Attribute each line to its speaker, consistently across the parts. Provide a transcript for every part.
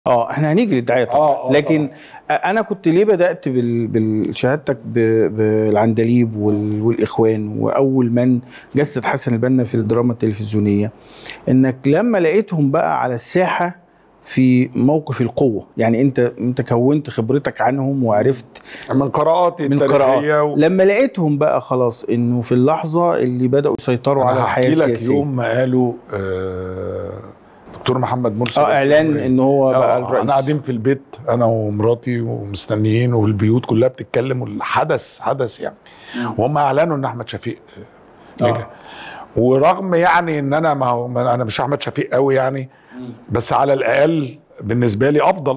Speaker 1: اه احنا هنيجي للدعايه طبعا
Speaker 2: آه، آه،
Speaker 1: لكن انا كنت ليه بدات بال- بشهادتك ب- بالعندليب وال- والاخوان واول من جسد حسن البنا في الدراما التلفزيونيه انك لما لقيتهم بقى على الساحه في موقف القوه يعني انت انت كونت خبرتك عنهم وعرفت
Speaker 2: من قراءاتي
Speaker 1: من
Speaker 2: التاريخيه
Speaker 1: قراءات
Speaker 2: و...
Speaker 1: لما لقيتهم بقى خلاص انه في اللحظه اللي بداوا يسيطروا على
Speaker 2: انا
Speaker 1: الحياه
Speaker 2: هحكي لك
Speaker 1: السياسيه
Speaker 2: يوم ما قالوا آه دكتور محمد مرسي
Speaker 1: اه
Speaker 2: رئيس
Speaker 1: اعلان
Speaker 2: الجمهورية.
Speaker 1: ان هو بقى
Speaker 2: آه،
Speaker 1: الرئيس
Speaker 2: انا قاعدين في البيت انا ومراتي ومستنيين والبيوت كلها بتتكلم والحدث حدث يعني وهم اعلنوا ان احمد شفيق آه، نجح ورغم يعني ان انا ما هو ما انا مش احمد شفيق قوي يعني بس على الاقل بالنسبه لي افضل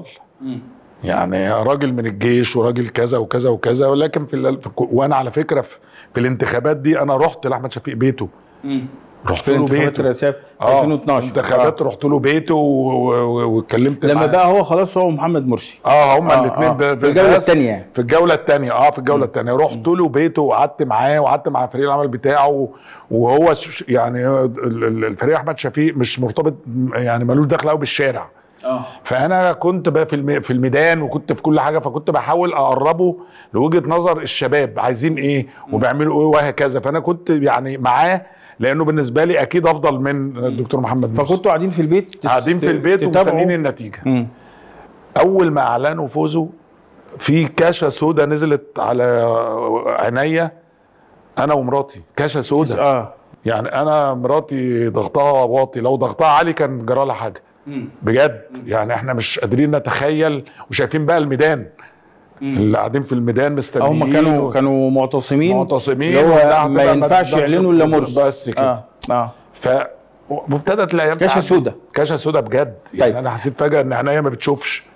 Speaker 2: يعني راجل من الجيش وراجل كذا وكذا وكذا ولكن في, ال- في الك- وانا على فكره في, في الانتخابات دي انا رحت لاحمد شفيق بيته رحت
Speaker 1: في
Speaker 2: له
Speaker 1: انتخابات
Speaker 2: بيته
Speaker 1: الرئاسيه في
Speaker 2: اه
Speaker 1: 2012
Speaker 2: انتخابات رحت له بيته و- و- واتكلمت
Speaker 1: لما
Speaker 2: معاه.
Speaker 1: بقى هو خلاص هو محمد مرسي
Speaker 2: اه هما
Speaker 1: آه،
Speaker 2: الاثنين
Speaker 1: آه. في الجولة التانية يعني.
Speaker 2: في الجوله الثانيه اه في الجوله الثانيه رحت له بيته وقعدت معاه وقعدت مع فريق العمل بتاعه وهو ش- يعني ال- ال- الفريق احمد شفيق مش مرتبط يعني ملوش دخل قوي بالشارع
Speaker 1: اه
Speaker 2: فانا كنت بقى في الم- في الميدان وكنت في كل حاجه فكنت بحاول اقربه لوجهه نظر الشباب عايزين ايه وبيعملوا ايه وهكذا فانا كنت يعني معاه لانه بالنسبه لي اكيد افضل من الدكتور محمد مرسي
Speaker 1: فكنتوا قاعدين في البيت تس-
Speaker 2: قاعدين في البيت
Speaker 1: تتابعوا؟
Speaker 2: ومستنيين النتيجه
Speaker 1: مم.
Speaker 2: اول ما اعلنوا فوزه في كاشة سودا نزلت على عينيا انا ومراتي كاشة سودا
Speaker 1: اه
Speaker 2: يعني انا مراتي ضغطها واطي لو ضغطها عالي كان جرى لها حاجه
Speaker 1: مم.
Speaker 2: بجد يعني احنا مش قادرين نتخيل وشايفين بقى الميدان اللي قاعدين في الميدان مستنيين
Speaker 1: هم كانوا
Speaker 2: و-
Speaker 1: كانوا معتصمين
Speaker 2: معتصمين
Speaker 1: اللي
Speaker 2: وإنها
Speaker 1: هو ما
Speaker 2: هتبقى
Speaker 1: ينفعش
Speaker 2: مد-
Speaker 1: يعلنوا الا
Speaker 2: بس-
Speaker 1: مرسي
Speaker 2: بس كده.
Speaker 1: اه اه
Speaker 2: ف وابتدت الايام
Speaker 1: كاشة
Speaker 2: تعدي.
Speaker 1: سودا.
Speaker 2: كاشة سودا بجد يعني
Speaker 1: طيب.
Speaker 2: انا حسيت فجاه ان عينيا ما بتشوفش